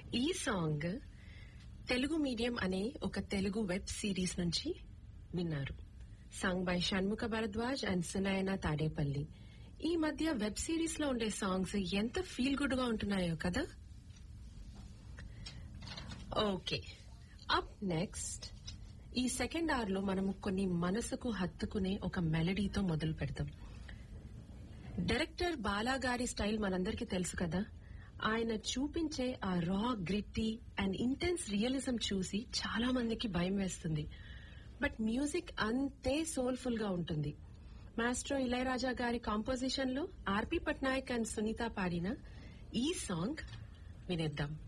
ఈ song Telugu medium అనే ఒక తెలుగు వెబ్ సిరీస్ నుంచి విన్నారు song by Shanmukha Bharadwaj and Sunayana Tadepalli ఈ మధ్య వెబ్ సిరీస్ లో ఉండే సాంగ్స్ ఎంత ఫీల్ గుడ్ గా ఉంటున్నాయో కదా ఓకే అప్ నెక్స్ట్ ఈ సెకండ్ అవర్ లో మనము కొన్ని మనసుకు హత్తుకునే ఒక మెలడీతో మొదలు పెడతాం డైరెక్టర్ బాలా గారి స్టైల్ మనందరికీ తెలుసు కదా ఆయన చూపించే ఆ రా గ్రిట్టి అండ్ ఇంటెన్స్ రియలిజం చూసి చాలా మందికి భయం వేస్తుంది బట్ మ్యూజిక్ అంతే సోల్ఫుల్ గా ఉంటుంది మాస్ట్రో ఇళయరాజా గారి కాంపోజిషన్ లో ఆర్పి పట్నాయక్ అండ్ సునీత పాడిన ఈ సాంగ్ వినేద్దాం